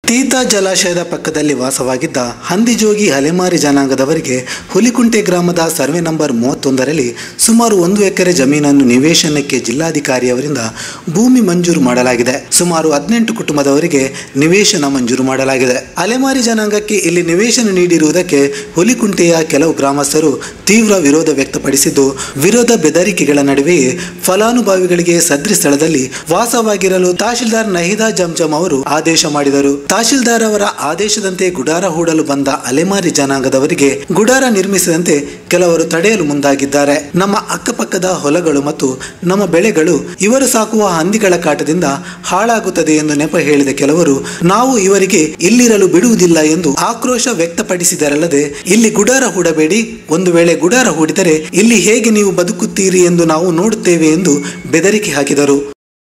ತೀತಾ ಜಲಾಶಯದ ಪಕ್ಕದಲ್ಲಿ ವಾಸವಾಗಿದ್ದ ಹಂದಿಜೋಗಿ ಅಲೆಮಾರಿ ಜನಾಂಗದವರಿಗೆ ಹುಲಿಕುಂಟೆ ಗ್ರಾಮದ ಸರ್ವೆ ನಂಬರ್ ಮೂವತ್ತೊಂದರಲ್ಲಿ ಸುಮಾರು ಒಂದು ಎಕರೆ ಜಮೀನನ್ನು ನಿವೇಶನಕ್ಕೆ ಜಿಲ್ಲಾಧಿಕಾರಿಯವರಿಂದ ಭೂಮಿ ಮಂಜೂರು ಮಾಡಲಾಗಿದೆ ಸುಮಾರು ಹದಿನೆಂಟು ಕುಟುಂಬದವರಿಗೆ ನಿವೇಶನ ಮಂಜೂರು ಮಾಡಲಾಗಿದೆ ಅಲೆಮಾರಿ ಜನಾಂಗಕ್ಕೆ ಇಲ್ಲಿ ನಿವೇಶನ ನೀಡಿರುವುದಕ್ಕೆ ಹುಲಿಕುಂಟೆಯ ಕೆಲವು ಗ್ರಾಮಸ್ಥರು ತೀವ್ರ ವಿರೋಧ ವ್ಯಕ್ತಪಡಿಸಿದ್ದು ವಿರೋಧ ಬೆದರಿಕೆಗಳ ನಡುವೆಯೇ ಫಲಾನುಭವಿಗಳಿಗೆ ಸದ್ರಿ ಸ್ಥಳದಲ್ಲಿ ವಾಸವಾಗಿರಲು ತಹಶೀಲ್ದಾರ್ ನಹಿದಾ ಜಂಜಂ ಅವರು ಆದೇಶ ಮಾಡಿದರು ತಹಶೀಲ್ದಾರ್ ಅವರ ಆದೇಶದಂತೆ ಗುಡಾರ ಹೂಡಲು ಬಂದ ಅಲೆಮಾರಿ ಜನಾಂಗದವರಿಗೆ ಗುಡಾರ ನಿರ್ಮಿಸಿದಂತೆ ಕೆಲವರು ತಡೆಯಲು ಮುಂದಾಗಿದ್ದಾರೆ ನಮ್ಮ ಅಕ್ಕಪಕ್ಕದ ಹೊಲಗಳು ಮತ್ತು ನಮ್ಮ ಬೆಳೆಗಳು ಇವರು ಸಾಕುವ ಹಂದಿಗಳ ಕಾಟದಿಂದ ಹಾಳಾಗುತ್ತದೆ ಎಂದು ನೆಪ ಹೇಳಿದ ಕೆಲವರು ನಾವು ಇವರಿಗೆ ಇಲ್ಲಿರಲು ಬಿಡುವುದಿಲ್ಲ ಎಂದು ಆಕ್ರೋಶ ವ್ಯಕ್ತಪಡಿಸಿದರಲ್ಲದೆ ಇಲ್ಲಿ ಗುಡಾರ ಹೂಡಬೇಡಿ ಒಂದು ವೇಳೆ ಗುಡಾರ ಹೂಡಿದರೆ ಇಲ್ಲಿ ಹೇಗೆ ನೀವು ಬದುಕುತ್ತೀರಿ ಎಂದು ನಾವು ನೋಡುತ್ತೇವೆ ಎಂದು ಬೆದರಿಕೆ ಹಾಕಿದರು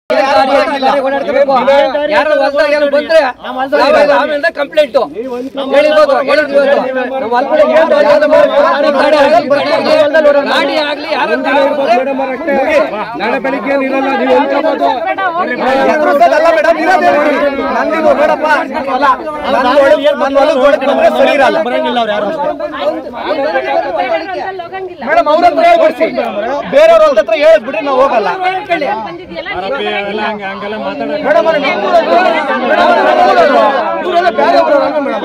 ಯಾರು ಹೊಲ್ದಾಗ ಯಾರು ಬಂದ್ರೆ ನಾವೆಲ್ಲ ಆಮೇಲೆ ಕಂಪ್ಲೇಂಟ್ ಹೇಳಿರ್ಬೋದು ಹೇಳಿದ್ವಿ ಇವತ್ತು. ನಾವು ಹೊಲ್ಗಡೆ ಏನು ಅಡ್ಡ ಮಾಡಿ ಗಾಡಿ ಆಗ್ಲಿ, ಗಾಡಿ ಆಗ್ಲಿ, ಗಾಡಿ ಆಗ್ಲಿ ಯಾರು ನಾಳೆ ಬೆಳಿಗ್ಗೆ ಏನಿರಲ್ಲ ನೀವು ಹೇಳ್ಕೋಬಹುದು ಮೇಡಮ್ ಅವ್ರ ಹತ್ರ ಹೇಳ್ಬಿಡ್ಸಿ ಬೇರೆಯವ್ರ ಹತ್ರ ಹೇಳ್ಬಿಟ್ರಿ ನಾವು ಹೋಗಲ್ಲ ಮೇಡಮ್ ಅವ್ರೆ, ನಮ್ಮೂರು ಅದು. ಮೇಡಮ್ ಅವ್ರೆ, ನಮ್ಮೂರು ಅದು. ಇವರೆಲ್ಲ ಬೇರೆಯವ್ರವ್ರಲ್ಲ ಮೇಡಮ್.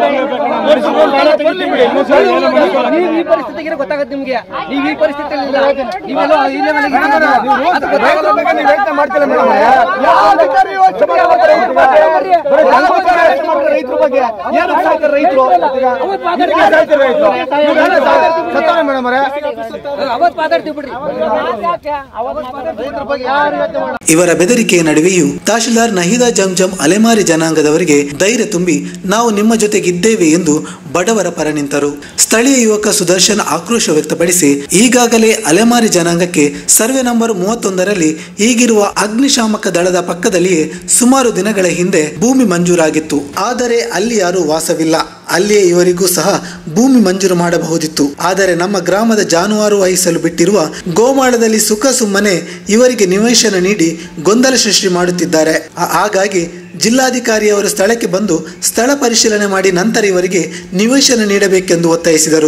ಬರ್ಲಿ ಬಿಡಿ. ನೀವು ಈ ಪರಿಸ್ಥಿತಿಗೆ ಗೊತ್ತಾಗುತ್ತೆ ನಿಮ್ಗೆ ನೀವು ಈ ಪರಿಸ್ಥಿತಿ ನೀವೆಲ್ಲ ಈ ಲೆವೆಲ್ ಅದು ಗೊತ್ತಾಗಲ್ಲ ನೀವು ಯೋಚ್ನೆ ಮಾಡ್ತಿಲ್ಲ ಮೇಡಮ್ ಅವ್ರೆ. ಯಾವ ಅಧಿಕಾರಿ ಯೋಚ್ನೆ ಮಾಡ್ತಾರೆ ರೈತರ ಬಗ್ಗೆ? ಯಾವ ಅಧಿಕಾರಿ ಯೋಚ್ನೆ ಮಾಡ್ತಾರೆ ರೈತರ ಬಗ್ಗೆ? ಏನಕ್ಕೆ ಸಾಯ್ತಾರೆ ರೈತರು? ಏನಕ್ಕೆ ಸಾಯ್ತಾರೆ ರೈತರು? ಇವ್ರೆಲ್ಲ ಸಾಯ್ತಾರೆ. ಸತ್ತವ್ರೆ ಮೇಡಮ್ ಅವರೇ ಅವತ್ತು ಮಾತಾಡ್ತೀವಿ ಬಿಡ್ರಿ ರೈತರ ಬಗ್ಗೆ ಯಾರು ಯೋಚ್ನೆ ಮಾಡಲ್ಲ. ಇವರ ಬೆದರಿಕೆಯ ನಡುವೆಯೂ ತಹಶೀಲ್ದಾರ್ ನಹಿದಾ ಜಂಜಂ ಅಲೆಮಾರಿ ಜನಾಂಗದವರಿಗೆ ಧೈರ್ಯ ತುಂಬಿ ನಾವು ನಿಮ್ಮ ಜೊತೆಗಿದ್ದೇವೆ ಎಂದು ಬಡವರ ಪರ ನಿಂತರು ಸ್ಥಳೀಯ ಯುವಕ ಸುದರ್ಶನ್ ಆಕ್ರೋಶ ವ್ಯಕ್ತಪಡಿಸಿ ಈಗಾಗಲೇ ಅಲೆಮಾರಿ ಜನಾಂಗಕ್ಕೆ ಸರ್ವೆ ನಂಬರ್ ಮೂವತ್ತೊಂದರಲ್ಲಿ ಈಗಿರುವ ಅಗ್ನಿಶಾಮಕ ದಳದ ಪಕ್ಕದಲ್ಲಿಯೇ ಸುಮಾರು ದಿನಗಳ ಹಿಂದೆ ಭೂಮಿ ಮಂಜೂರಾಗಿತ್ತು ಆದರೆ ಅಲ್ಲಿ ಯಾರೂ ವಾಸವಿಲ್ಲ ಅಲ್ಲಿಯೇ ಇವರಿಗೂ ಸಹ ಭೂಮಿ ಮಂಜೂರು ಮಾಡಬಹುದಿತ್ತು ಆದರೆ ನಮ್ಮ ಗ್ರಾಮದ ಜಾನುವಾರು ವಹಿಸಲು ಬಿಟ್ಟಿರುವ ಗೋಮಾಳದಲ್ಲಿ ಸುಖ ಸುಮ್ಮನೆ ಇವರಿಗೆ ನಿವೇಶನ ನೀಡಿ ಗೊಂದಲ ಸೃಷ್ಟಿ ಮಾಡುತ್ತಿದ್ದಾರೆ ಆ- ಹಾಗಾಗಿ ಜಿಲ್ಲಾಧಿಕಾರಿಯವರು ಸ್ಥಳಕ್ಕೆ ಬಂದು ಸ್ಥಳ ಪರಿಶೀಲನೆ ಮಾಡಿ ನಂತರ ಇವರಿಗೆ ನಿವೇಶನ ನೀಡಬೇಕೆಂದು ಒತ್ತಾಯಿಸಿದರು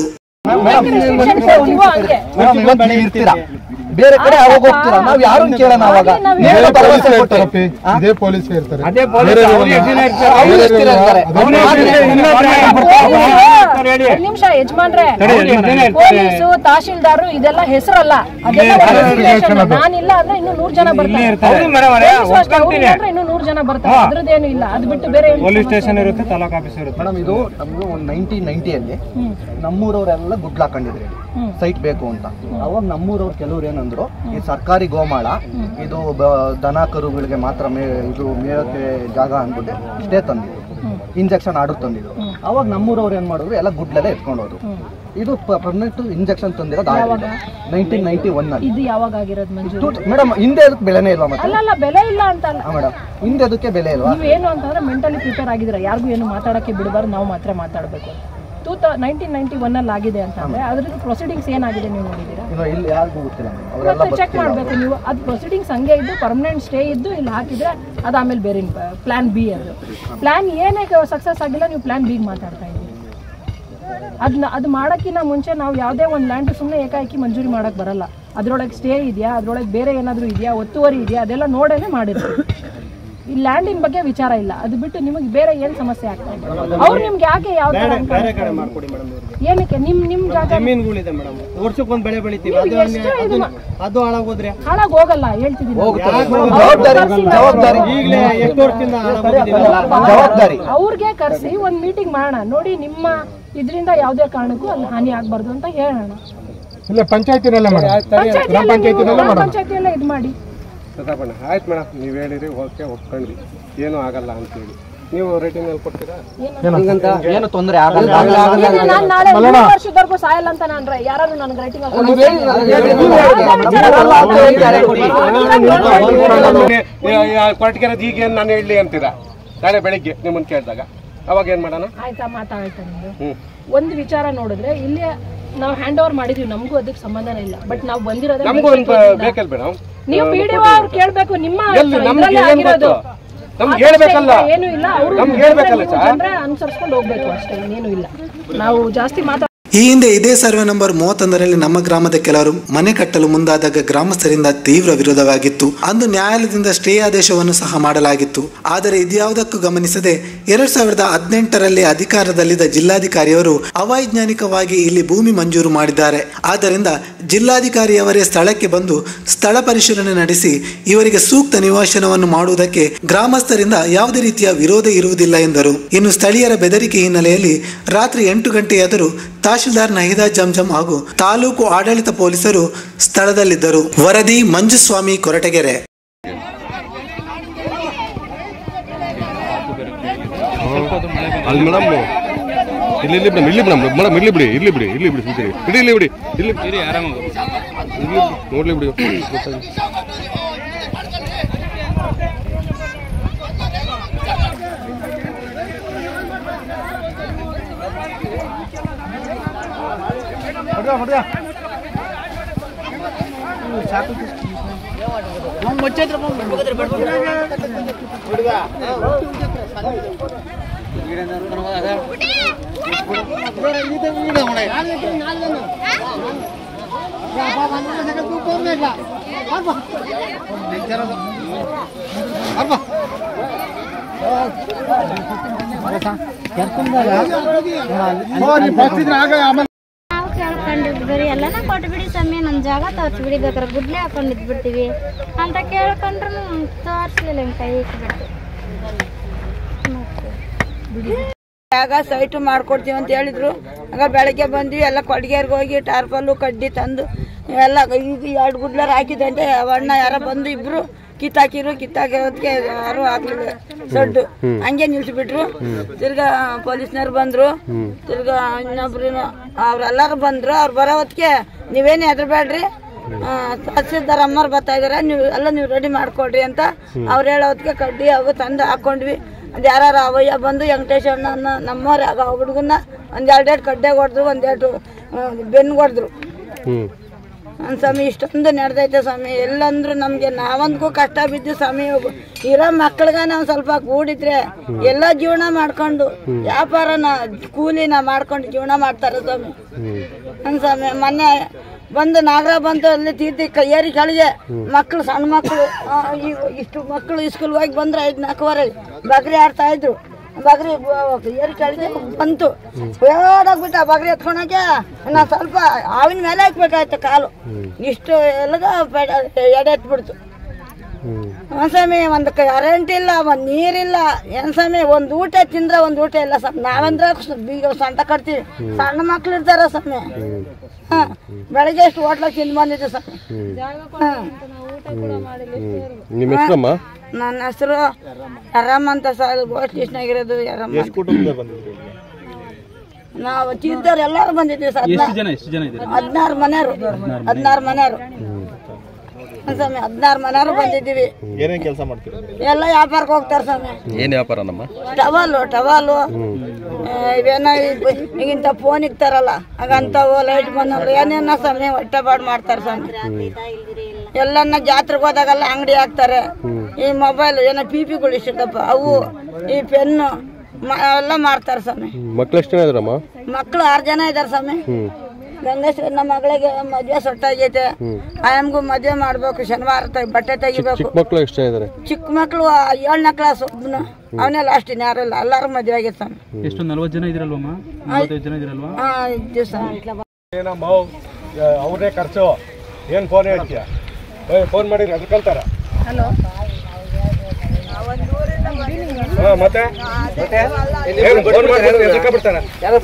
ಮೇಡಮ್ ಇವತ್ತು ನೀವು ಇರ್ತೀರಾ ಬೇರೆ ಕಡೆ ಅವಾಗ ಹೋಗ್ತೀರಾ ನಾವು ಯಾರನ್ನ ಕೇಳೋಣ ಅವಾಗ ನೀವೇ ಭರವಸೆ ಕೊಟ್ಟು ಇದೇ ಪೊಲೀಸ್ ಇರ್ತಾರೆ ಅದೇ ಪೊಲೀಸ್ ಅವ್ರು ಎಷ್ಟು ದಿನ ಇರ್ತಾರೆ? ಅವ್ರು ಎಷ್ಟು ದಿನ ಇರ್ತಾರೆ? ಅವ್ರು ಎಷ್ಟು ದಿನ ಒಂದ್ ನಿಮಿಷ ಯಜಮಾನ್ರೆ ತಡಿ, ಎಷ್ಟು ದಿನ ಇರ್ತಾರೆ? ಪೊಲೀಸು ತಹಶೀಲ್ದಾರು ಇದೆಲ್ಲ ಹೆಸರಲ್ಲ ಅದೆಲ್ಲ ಒಂದು ರಿಲೇಷನ್. ನಾನಿಲ್ಲ ಅಂದ್ರೆ ಇನ್ನು ನೂರ್ ಜನ ಬರ್ತಾರೆ ಹೌದು ಮೇಡಮ್ ಅವರೇ, ಪೊಲೀಸು ಅಷ್ಟೇ, ಅವ್ರು ಒಪ್ಕೊಂತೀನಿ. ಇಲ್ಲ ಅಂದ್ರೆ ಇನ್ನು ನೂರ್ ಜನ ಬರ್ತಾರೆ ಅದ್ರದ್ದೇನು ಇಲ್ಲ ಅದು ಬಿಟ್ಟು ಬೇರೆ ಏನು ಪೊಲೀಸ್ ಸ್ಟೇಷನ್ ಇರುತ್ತೆ ತಾಲೂಕ್ ಆಫೀಸ್ ಇರುತ್ತೆ ಮೇಡಮ್ ಇದು ನಮ್ದು ಒಂದು ನೈನ್ಟೀನ್ ನೈನ್ಟಿಯಲ್ಲಿ ನಮ್ಮೂರವರೆಲ್ಲ ಗುಡ್ಲು ಹಾಕೊಂಡಿದ್ರಿ ಸೈಟ್ ಬೇಕು ಅಂತ ಅವಾಗ ನಮ್ಮೂರವ್ರು ಕೆಲವ್ರು ಏನಂದ್ರು ಈ ಸರ್ಕಾರಿ ಗೋಮಾಳ ಇದು ಬ- ದನ ಕರುಗಳಿಗೆ ಮಾತ್ರ ಮೇ ಇದು ಮೇಯಕ್ಕೆ ಜಾಗ ಅಂದ್ಬಿಟ್ಟು ಇಷ್ಟೇ ತಂದಿದ್ರು ಇಂಜೆಕ್ಷನ್ ಆರ್ಡರ್ ತಂದಿದ್ರು ಅವಾಗ ನಮ್ಮೂರವ್ರು ಏನ್ ಮಾಡಿದ್ರು ಎಲ್ಲ ಗುಡ್ಲೆಲ್ಲ ಎತ್ಕೊಂಡು ಹೋದ್ರು ಇದು ಪರ್ಮನೆಂಟ್ ಇಂಜೆಕ್ಷನ್ ತಂದಿರೋದು ನೈನ್ಟೀನ್ ನೈನ್ಟಿ ಒನ್ ಅಲ್ಲಿ ಇದು ಯಾವಾಗ ಆಗಿರೋದು ಮಂಜೂರು ಮೇಡಮ್ ಹಿಂದೆ ಅದಕ್ಕೆ ಬೆಲೆನೇ ಇಲ್ವಾ ಮತ್ತೆ ಅಲ್ಲ ಅಲ್ಲ ಬೆಲೆ ಇಲ್ಲ ಅಂತ ಅಲ್ಲ ಹಾ ಮೇಡಮ್ ಹಿಂದೆ ಅದಕ್ಕೆ ಬೆಲೆ ಇಲ್ವಾ ನೀವೇನು ಅಂತಂದ್ರೆ ಮೆಂಟಲಿ ಪ್ರಿಪೇರ್ ಆಗಿದ್ರೆ ಯಾರಿಗೂ ಏನು ಮಾತಾಡಕ್ಕೆ ಬಿಡಬಾರ್ದು ನಾವು ಮಾತ್ರ ಮಾತಾಡಬೇಕು ಟೂ ತ ನೈನ್ಟೀನ್ ನೈನ್ಟಿ ಒನ್ ಅಲ್ಲಿ ಆಗಿದೆ ಅಂತಂದ್ರೆ ಅದ್ರದ್ದು ಪ್ರೊಸೀಡಿಂಗ್ಸ್ ಏನಾಗಿದೆ ನೀವು ನೋಡಿದ್ದೀರಾ ಇನ್ನು ಇಲ್ಲಿ ಯಾರಿಗೂ ಗೊತ್ತಿಲ್ಲ madam. ಅವರೆಲ್ಲ ಮತ್ತೆ ಚೆಕ್ ಮಾಡಬೇಕು ನೀವು ಅದು ಪ್ರೊಸೀಡಿಂಗ್ಸ್ ಹಂಗೆ ಇದ್ದು ಪರ್ಮನೆಂಟ್ ಸ್ಟೇ ಇದ್ದು ಇಲ್ಲಿ ಹಾಕಿದ್ರೆ ಅದು ಆಮೇಲೆ ಬೇರೆ ಪ್ಲಾನ್ ಬಿ ಅದು ಪ್ಲಾನ್ ಏನೇ ಸಕ್ಸಸ್ ಆಗಿಲ್ಲ ನೀವು ಪ್ಲಾನ್ ಬಿಗೆ ಮಾತಾಡ್ತಾ ಇದ್ದೀರಿ ಅದನ್ನ ಅದು ಮಾಡೋಕ್ಕಿಂತ ಮುಂಚೆ ನಾವು ಯಾವುದೇ ಒಂದು ಲ್ಯಾಂಡ್ ಸುಮ್ಮನೆ ಏಕಾಏಕಿ ಮಂಜೂರಿ ಮಾಡೋಕ್ಕೆ ಬರಲ್ಲ ಅದರೊಳಗೆ ಸ್ಟೇ ಇದೆಯಾ ಅದರೊಳಗೆ ಬೇರೆ ಏನಾದರೂ ಇದೆಯಾ ಒತ್ತುವರಿ ಇದೆಯಾ ಅದೆಲ್ಲ ನೋಡೇನೆ ಮಾಡಿರ್ತೀವಿ ಈ ಲ್ಯಾಂಡಿನ ಬಗ್ಗೆ ವಿಚಾರ ಇಲ್ಲ ಅದು ಬಿಟ್ಟು ನಿಮಗೆ ಬೇರೆ ಏನು ಸಮಸ್ಯೆ ಆಗ್ತಾ ಇದೆ ಅವ್ರು ನಿಮ್ಗೆ ಯಾಕೆ ಯಾವ ಥರ ಅನ್ಕೊಂಡಿರ್ತಾರೆ? ಮಾಡ್ಕೊಡಿ ಮೇಡಮ್ ಏನಕ್ಕೆ ನಿಮ್ ನಿಮ್ ಜಾಗ ಜಮೀನುಗಳಿದೆ ಮೇಡಮ್ ವರ್ಷಕ್ಕೊಂದು ಬೆಳೆ ಬೆಳಿತೀವಿ ನೀವು ಎಷ್ಟು ಇದು ಮಾ- ಅದು ಹಾಳಾಗೋದ್ರೆ ಹಾಳಾಗ್ ಹೋಗಲ್ಲ ಹೇಳ್ತಿದ್ದೀನಿ ಜವಾಬ್ದಾರಿ ಜವಾಬ್ದಾರಿ ಈಗಲೇ ಎಷ್ಟು ವರ್ಷದಿಂದ ಜವಾಬ್ದಾರಿ ಅವ್ರಿಗೆ ಕರೆಸಿ ಒಂದ್ ಮೀಟಿಂಗ್ ಮಾಡೋಣ ನೋಡಿ ನಿಮ್ಮ ಇದರಿಂದ ಯಾವುದೇ ಕಾರಣಕ್ಕೂ ಅಲ್ಲಿ ಹಾನಿ ಆಗ್ಬಾರ್ದು ಅಂತ ಹೇಳೋಣ ಇಲ್ಲ ಪಂಚಾಯತಿನಲ್ಲ ಮೇಡಮ್ ಪಂಚಾಯತಿಯಲ್ಲ ಇದು ಮಾಡಿ ಸದಾಪಣ್ಣ ಆಯ್ತು ಮೇಡಮ್ ನೀವು ಹೇಳಿರಿ ಓಕೆ ಒಪ್ಕೊಂಡ್ವಿ ಏನೂ ಆಗಲ್ಲ ಅಂತೇಳಿ ನೀವು ರೇಟಿಂಗ್ ಕೊಡ್ತೀರಾ ಏನು ತೊಂದರೆ ಆಗಲ್ಲ ಏನು ನಾನ್ ನಾಳೆ ಮೂರು ವರ್ಷದವರೆಗೂ ಸಾಯಲ್ಲ ಅಂತ ನಾನ್ ಯಾರು ನನಗೆ ರೈಟಿಂಗ್ ಕೊಟ್ಟಿಗೆ ಈಗ ಏನು ನಾನು ಹೇಳಲಿ ಅಂತೀರಾ ನಾಳೆ ಬೆಳಿಗ್ಗೆ ನಿಮ್ಮನ್ನು ಕೇಳಿದಾಗ ಅವಾಗ ಏನು ಮಾಡೋಣ ಆಯ್ತಾ ಮಾತಾಡ್ತಾ ನಿಮ್ದು ಹ್ಞೂ ಒಂದು ವಿಚಾರ ನೋಡಿದ್ರೆ ಇಲ್ಲಿ ನಾವು ಹ್ಯಾಂಡ್ ಓವರ್ ಮಾಡಿದೀವಿ ನಮಗೂ ಅದಕ್ಕೆ ಸಂಬಂಧನೇ ಇಲ್ಲ ಬಟ್ ನಾವು ಬಂದಿರೋದೇ ನಮಗೂ ಒಂದು ಬೇಕಲ್ಲ ಮೇಡಮ್ ನೀವು ವಿಡಿಯೋ ಅವ್ರು ಕೇಳ್ಬೇಕು ನಿಮ್ಮ ಎಲ್ಲಿ ನಮ್ಗೆ ಇದ್ರಲ್ಲೇ ಏನ್ ಆಗಿರೋದು ಗೊತ್ತು ನಮ್ಗೆ ಹೇಳ್ಬೇಕಲ್ಲ ಏನು ಇಲ್ಲ ಅವರು ನಮ್ಗೆ ಹೇಳ್ಬೇಕಲ್ಲ ಸರ್ ಜನರೇ ಅನುಸರಿಸ್ಕೊಂಡು ಹೋಗ್ಬೇಕು ಅಷ್ಟೇ ಇನ್ನೇನು ಇಲ್ಲ ನಾವು ಜಾಸ್ತಿ ಮಾತಾಡ ಈ ಹಿಂದೆ ಇದೇ ಸರ್ವೆ ನಂಬರ್ ಮೂವತ್ತೊಂದರಲ್ಲಿ ನಮ್ಮ ಗ್ರಾಮದ ಕೆಲವರು ಮನೆ ಕಟ್ಟಲು ಮುಂದಾದಾಗ ಗ್ರಾಮಸ್ಥರಿಂದ ತೀವ್ರ ವಿರೋಧವಾಗಿತ್ತು ಅಂದು ನ್ಯಾಯಾಲಯದಿಂದ ಸ್ಟೇ ಆದೇಶವನ್ನು ಸಹ ಮಾಡಲಾಗಿತ್ತು ಆದರೆ ಇದ್ಯಾವುದಕ್ಕೂ ಗಮನಿಸದೆ ಎರಡ್ ಸಾವಿರದ ಹದಿನೆಂಟರಲ್ಲಿ ಅಧಿಕಾರದಲ್ಲಿದ್ದ ಜಿಲ್ಲಾಧಿಕಾರಿಯವರು ಅವೈಜ್ಞಾನಿಕವಾಗಿ ಇಲ್ಲಿ ಭೂಮಿ ಮಂಜೂರು ಮಾಡಿದ್ದಾರೆ ಆದ್ದರಿಂದ ಜಿಲ್ಲಾಧಿಕಾರಿಯವರೇ ಸ್ಥಳಕ್ಕೆ ಬಂದು ಸ್ಥಳ ಪರಿಶೀಲನೆ ನಡೆಸಿ ಇವರಿಗೆ ಸೂಕ್ತ ನಿವಾಸನವನ್ನು ಮಾಡುವುದಕ್ಕೆ ಗ್ರಾಮಸ್ಥರಿಂದ ಯಾವುದೇ ರೀತಿಯ ವಿರೋಧ ಇರುವುದಿಲ್ಲ ಎಂದರು ಇನ್ನು ಸ್ಥಳೀಯರ ಬೆದರಿಕೆ ಹಿನ್ನೆಲೆಯಲ್ಲಿ ರಾತ್ರಿ ಎಂಟು ಗಂಟೆಯಾದರೂ ತಹಶೀಲ್ದಾರ್ ನಹಿದಾ ಜಂಜಂ ಹಾಗೂ ತಾಲೂಕು ಆಡಳಿತ ಪೊಲೀಸರು ಸ್ಥಳದಲ್ಲಿದ್ದರು ವರದಿ ಮಂಜುಸ್ವಾಮಿ ಕೊರಟಗೆರೆ ಅಲ್ಲಿ ಮೇಡಮ್ ಇಲ್ಲಿ ಇಲ್ಲಿ ಮೇಡಮ್ ಇಲ್ಲಿ ಮೇಡಮ್ ಮೇಡಮ್ ಇಲ್ಲಿ ಬಿಡಿ ಇಲ್ಲಿ ಬಿಡಿ ಇಲ್ಲಿ ಬಿಡಿ ಬಿಡಿ ಬಿಡಿ ಇಲ್ಲಿ ಬಿಡಿ ಇಲ್ಲಿ ಬಿಡಿ ಇಲ್ಲಿ ನೋಡ್ಲಿ ಬಿಡಿ ಗೊತ್ತಾಗಿ ನಾವು ಕೇಳ್ಕೊಂಡಿದ್ವಿ ಎಲ್ಲನ ಕೊಟ್ಬಿಡಿ ಸ್ವಾಮಿ ನನ್ನ ಜಾಗ ತೋರಿಸ್ಬಿಡಿ ಬೇಕಾದ್ರೆ ಗುಡ್ಲೆ ಹಾಕೊಂಡು ಇದ್ಬಿಡ್ತೀವಿ ಅಂತ ಕೇಳ್ಕೊಂಡ್ರು ತೋರಿಸ್ಲಿಲ್ಲ ಹಿಂಗೆ ಕೈ ಇಟ್ಬಿಟ್ಟು ಜಾಗ ಸೈಟು ಮಾಡ್ಕೊಡ್ತೀವಿ ಅಂತ ಹೇಳಿದ್ರು ಆಗ ಬೆಳಗ್ಗೆ ಬಂದ್ವಿ ಎಲ್ಲ ಕೊಡ್ಗೇರ್ಗೆ ಹೋಗಿ ಟಾರ್ಪಲ್ಲು ಕಡ್ಡಿ ತಂದು ಎಲ್ಲ ಈಗ ಎರಡು ಗುಡ್ಲರ್ ಹಾಕಿದಂತೆ ಅಣ್ಣ ಯಾರೋ ಬಂದು ಇಬ್ರು ಕಿತ್ತಾಕಿರು ಕಿತ್ತಾಕಿರೋದಕ್ಕೆ ಯಾರು ಆಗ್ಲಿಲ್ಲ ಸಡ್ಡು ಹಂಗೆ ನಿಲ್ಸಿಬಿಟ್ರು ತಿರ್ಗಾ ಪೊಲೀಸ್ನವ್ರು ಬಂದ್ರು ತಿರ್ಗಾ ಇನ್ನೊಬ್ರು ಅವ್ರೆಲ್ಲರೂ ಬಂದ್ರು ಅವ್ರು ಬರೋ ಹೊತ್ತಿಗೆ ನೀವೇನು ಹೆದರ್ಬೇಡ್ರಿ ತಹಸೀಲ್ದಾರ್ ಅಮ್ಮವ್ರು ಬರ್ತಾ ಇದಾರೆ ನೀವು ಎಲ್ಲ ನೀವು ರೆಡಿ ಮಾಡ್ಕೊಡ್ರಿ ಅಂತ ಅವ್ರು ಹೇಳೋ ಹೊತ್ತಿಗೆ ಕಡ್ಡಿ ಅವು ತಂದು ಹಾಕೊಂಡ್ವಿ ಅದು ಯಾರು ಅವಯ್ಯ ಬಂದು ವೆಂಕಟೇಶ್ ಅಣ್ಣ ನಮ್ಮವ್ರು ಆಗ ಆ ಹುಡುಗನ್ನ ಒಂದು ಎರಡೆರಡು ಕಡ್ಡೆ ಹೊಡೆದ್ರು ಒಂದೆರಡು ಬೆನ್ನು ಹೊಡೆದ್ರು ಒಂದು ಸ್ವಾಮಿ ಇಷ್ಟೊಂದು ನಡೆದೈತೆ ಸ್ವಾಮಿ ಎಲ್ಲಂದ್ರು ನಮಗೆ ನಾವಂದ್ಗೂ ಕಷ್ಟ ಬಿದ್ದು ಸ್ವಾಮಿ ಒಬ್ಬ- ಇರೋ ಮಕ್ಳಿಗೆ ನಾವು ಸ್ವಲ್ಪ ಕೂಡಿದ್ರೆ ಎಲ್ಲ ಜೀವನ ಮಾಡ್ಕೊಂಡು ವ್ಯಾಪಾರನ ಕೂಲಿನ ಮಾಡ್ಕೊಂಡು ಜೀವನ ಮಾಡ್ತಾರೆ ಸ್ವಾಮಿ ಒಂದು ಸ್ವಾಮಿ ಮೊನ್ನೆ ಬಂದು ನಾಗರ ಬಂದು ಅಲ್ಲಿ ತೀರ್ತಿ ಕ- ಏರಿ ಕೆಳಗೆ ಮಕ್ಕಳು ಸಣ್ಣ ಮಕ್ಕಳು ಇಷ್ಟು ಮಕ್ಕಳು ಸ್ಕೂಲ್ ಹೋಗಿ ಬಂದ್ರೆ ಐದು ನಾಲ್ಕುವರೆ ಬಗ್ರಿ ಆಡ್ತಾ ಇದ್ರು ಬಗ್ರಿ ಬ- ಏರಿ ಕೆಳಗೆ ಬಂತು ಓಡೋಗ್ಬಿಟ್ಟ ಬಗ್ರಿ ಎತ್ಕೊಳಕ್ಕೆ ನಾ ಸ್ವಲ್ಪ ಆವಿನ ಮೇಲೆ ಹಾಕ್ಬೇಕಾಯ್ತು ಕಾಲು ಇಷ್ಟು ಎಲ್ಗ ಎಡೆ ಎತ್ಬಿಡ್ತು ಒಂದ್ ಸ್ವಾಮಿ ಒಂದು ಕರೆಂಟ್ ಇಲ್ಲ ಒಂದ್ ನೀರಿಲ್ಲ ಏನ್ ಸ್ವಾಮಿ ಒಂದ್ ಊಟ ತಿಂದ್ರೆ ಒಂದ್ ಊಟ ಇಲ್ಲ ಸ್ವಾಮಿ ನಾವಂದ್ರೆ ಸ- ಬೀಗ ಸಂಟ ಕಟ್ತೀವಿ ಸಣ್ಣ ಮಕ್ಳು ಇರ್ತಾರ ಸ್ವಾಮಿ ಹ ಬೆಳಗ್ಗೆ ಎಷ್ಟು ಹೋಟ್ಲಾಗ ತಿಂದು ಬಂದಿದ್ದೆ ಸ್ವಾಮಿ ಹ. ನಿಮ್ಮ ಹೆಸರಮ್ಮ ನನ್ನ ಹೆಸರು ಆರಾಮ್ ಅಂತ ಸರ್ ಗೋಸ್ಟ್ ಲಿಸ್ಟ್ನಾಗಿರೋದು ಆರಾಮ ನಾವು ತಿಂದವ್ರು ಎಲ್ಲಾರು ಬಂದಿದ್ದೀವಿ ಸರ್ ಹದಿನಾರು ಮನೆಯವರು ಹದಿನಾರು ಮನೆಯವರು ಸ್ವಾಮಿ ಹದಿನಾರು ಮನೆಯವರು ಬಂದಿದ್ದೀವಿ ಏನೇನ್ ಕೆಲಸ ಮಾಡ್ತೀರಾ ಎಲ್ಲ ವ್ಯಾಪಾರಕ್ಕೆ ಹೋಗ್ತಾರೆ ಸ್ವಾಮಿ ಏನ್ ವ್ಯಾಪಾರ ನಮ್ಮ ಟವಲು ಟವಲು ಆ, ಇವೇನೋ ಈ- ಈಗಿಂತ ಫೋನ್ ಇಕ್ತಾರಲ್ಲ ಹಾಗಂತವು ಲೈಟ್ ಬಂದವ್ರು ಏನೇನೋ ಸ್ವಾಮಿ ಹೊಟ್ಟೆ ಪಾಡು ಮಾಡ್ತಾರೆ ಸ್ವಾಮಿ ಎಲ್ಲನ್ನ ಜಾತ್ರೆಗೆ ಹೋದಾಗೆಲ್ಲ ಅಂಗಡಿ ಹಾಕ್ತಾರೆ ಈ ಮೊಬೈಲ್ ಏನೋ ಪಿ ಪಿಗಳು ಇಷ್ಟಪ್ಪ ಅವು ಈ ಪೆನ್ನು ಮ- ಎಲ್ಲ ಮಾಡ್ತಾರೆ ಸ್ವಾಮಿ ಮಕ್ಳು ಎಷ್ಟು ಜನ ಇದಾರಮ್ಮ ಮಕ್ಕಳು ಆರು ಜನ ಇದಾರೆ ಸ್ವಾಮಿ ಗಂಗೇಶ್ವರ ನಮ್ಮ ಮಗಳಿಗೆ ಮದ್ವೆ ಸೊಟ್ಟಾಗೈತೆ ಆಯಮ್ಗೂ ಮದ್ವೆ ಮಾಡ್ಬೇಕು ಶನಿವಾರ ತ- ಬಟ್ಟೆ ತೆಗಿಬೇಕು ಚಿಕ್ಕ ಮಕ್ಳು ಎಷ್ಟು ಜನ ಇದಾರೆ ಚಿಕ್ಕ ಮಕ್ಕಳು ಏಳನೇ ಕ್ಲಾಸ್ ಒಬ್ಬನು ಅವನೇ ಲಾಸ್ಟ್ ಇನ್ನು ಯಾರಿಲ್ಲ ಎಲ್ಲರೂ ಮದುವೆ ಆಗೈತೆ ಸ್ವಾಮಿ ಎಷ್ಟು ನಲ್ವತ್ತು ಜನ ಇದ್ರಲ್ವಮ್ಮ ನಲವತ್ತೈದು ಜನ ಇದ್ರಲ್ವಾ ಹಾ ಇದ್ದೀವಿ ಸ್ವಾಮಿ ಏನಮ್ಮ ಅವ್ರನ್ನೇ ಖರ್ಚು ಏನ್ ಫೋನ್ ಹೇಳ್ತೀಯ ಫೋನ್ ಮಾಡಿ ನಡ್ಕೊಂತಾರ ಹಲೋ ಹಾ ಮತ್ತೆ ಏನು ಫೋನ್ ಮಾಡಿ ನಡ್ಕೊಂಡ್ಬಿಡ್ತಾರ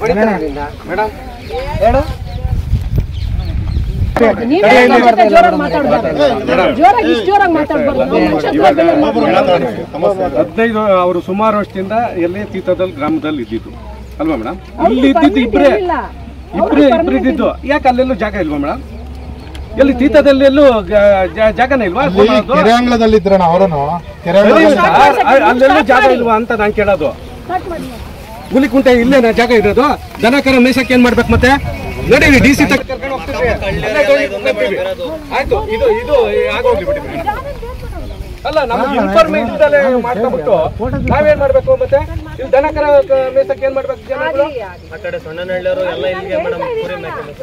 ನೀವೇ ನಮ್ಮ ಜೊತೆ ಜೋರಾಗಿ ಮಾತಾಡ್ಬಾರ್ದು ಜೋರಾಗಿ ಇಷ್ಟು ಜೋರಾಗಿ ಮಾತಾಡ್ಬಾರ್ದು ನಕ್ಷತ್ರ ಬೆಲೆ ಮಾತಾಡ್ಬಾರ್ದು. ಹದಿನೈದು ಅವರು ಸುಮಾರು ವರ್ಷದಿಂದ ಎಲ್ಲೇ ತೀರ್ಥದಲ್ಲಿ ಗ್ರಾಮದಲ್ಲಿ ಇದ್ದಿದ್ದು ಅಲ್ವಾ ಮೇಡಮ್ ಅವ್ರಿಗೆ ಇಲ್ಲಿ ಇದ್ದಿದ್ದು permit ಇಬ್ರೇ ಇರ್ಲಿಲ್ಲ. ಇಬ್ರೇ ಇಬ್ರು ಇದ್ದಿದ್ದು ಯಾಕೆ ಅಲ್ಲೆಲ್ಲೂ ಜಾಗ ಇಲ್ವಾ ಮೇಡಮ್ ಎಲ್ಲಿ ತೀರ್ಥದಲ್ಲಿ ಎಲ್ಲೂ ಜ- ಜ- ಜಾಗನೇ ಇಲ್ವಾ ಸುಮಾರ್ದು? ಕೆರೆಯಾಂಗ್ಲದಲ್ಲಿದ್ರಣ ಅವರನು ಸರಿ ಅಂತ, ಅ- ಅಲ್ಲೆಲ್ಲೂ ಜಾಗ ಇಲ್ವಾ ಅಂತ ನಾನು ಕೇಳೋದು Start ಮಾಡಿ. ಹುಲಿಕುಂಟೆ ಇಲ್ಲೇನಾ ಜಾಗ ಇರೋದು ದನ ಕರ ಮೇಸಕ್ಕೆ ಏನ್ ಮಾಡ್ಬೇಕು ಮತ್ತೆ ನಡೀರಿ ಡಿ ಸಿ ಆಯ್ತು ಇದು ಇದು ಆಗೋಗ್ಲಿ ಬಿಡಿ ಅಲ್ಲ ನಮ್ಗೆ ಇನ್ಫಾರ್ಮೇಶನ್ ಮಾಡ್ಕೊಂಡ್ಬಿಟ್ಟು ನಾವೇನ್ ಮಾಡ್ಬೇಕು ಮತ್ತೆ ಇಲ್ಲಿ ದನ ಕರ ಕ- ಮೇಯ್ಸಕ್ಕೆ ಏನ್ ಮಾಡ್ಬೇಕು ಜನಗಳು ಆ ಕಡೆ ಸೊಣ್ಣನಹಳ್ಳಿಯವರು ಎಲ್ಲ ಇಲ್ಲಿಗೆ ಮೇಡಮ್ ಕುರಿ ಮೇಕೆ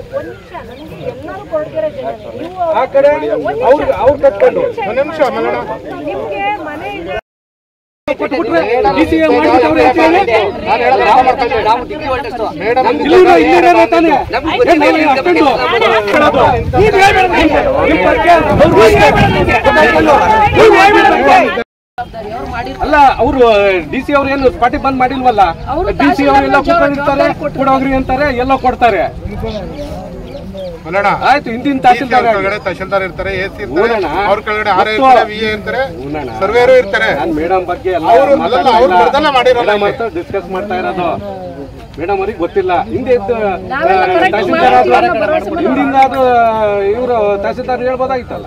ಆ ಕಡೆ ಅವ್ರು ಅವ್ರು ಕಟ್ಕೊಂಡು ನಿಮಿಷ ನಿಮ್ಗೆ ಮನೆ ಇದೆ ಕೊಟ್ಬಿಟ್ರೆ DCA ಮಾಡ್ಬಿಟ್ಟವ್ರೆ ಅಂತ ಹೇಳಿ. ಮೇಡಮ್ ಇಲ್ಲಿರೋ ಇಲ್ಲಿರೋ ತಾನೇ ಏನ್ ನಾವು ಇಲ್ಲಿ ಅಷ್ಟೊಂದು ಹೇಳೋದು? ನೀವ್ ಹೇಳ್ಬೇಡ ನಿಮ್ಗೆ. ನಿಮ್ ಬಗ್ಗೆ ನೀವ್ ಹೇಳ್ಬೇಡ. ಅಲ್ಲ ಅವರು ಡಿ ಸಿ ಅವ್ರು ಏನು ಸ್ಪಾಟಿ ಬಂದ್ ಮಾಡಿಲ್ವಲ್ಲ ಡಿ ಸಿ ಅವ್ರು ಎಲ್ಲ ಕೂತ್ಕೊಂಡಿರ್ತಾರೆ ಕೊಡೋಗ್ರಿ ಅಂತಾರೆ ಎಲ್ಲ ಕೊಡ್ತಾರೆ ಅಲ್ಲಣ್ಣ ಆಯ್ತು ಹಿಂದಿನ ಅವ್ರ ತಹಸೀಲ್ದಾರ್ ಕೆಳಗಡೆ ತಹಶೀಲ್ದಾರ್ ಇರ್ತಾರೆ ಎಸ್ ಇರ್ತಾರೆ ಹೂನಣ್ಣ. ಅವ್ರ ಕೆಳಗಡೆ ಆರ್ ಮತ್ತು- ಇರ್ತಾರೆ ವಿ ಎ ಇರ್ತಾರೆ ಹೂನಣ್ಣ. ಸರ್ವೇರು ಇರ್ತಾರೆ ನಾನ್ ಮೇಡಮ್ ಬಗ್ಗೆ ಎಲ್ಲ ಅವ್ರು ಮಾತಾಡ್ತಾ ಅಲ್ಲಲ್ಲ, ಅವ್ರು ಇಲ್ಲ. ಬರ್ದಲ್ಲ ಮಾಡಿರೋಲ್ಲ ಮೇಡಮ್ ಇಲ್ಲಿ. ಹತ್ರ ಡಿಸ್ಕಸ್ ಮಾಡ್ತಾ ಇರೋದು ಮೇಡಮ್ ಅವ್ರಿಗೆ ಗೊತ್ತಿಲ್ಲ ಹಿಂದೆ ಇದ್ದು ನಾವೆಲ್ಲ correct ತಹಸೀಲ್ದಾರ್ ಮಾಡ್ತೀವಿ ಆದ್ರು ಅನ್ನೋ ಭರವಸೆ ಬಂದು ಹಿಂದಿಂದ ಅದು ಇವರು ತಹಸೀಲ್ದಾರ್ ಹೇಳ್ಬೋದಾಗಿತ್ತಲ್ಲ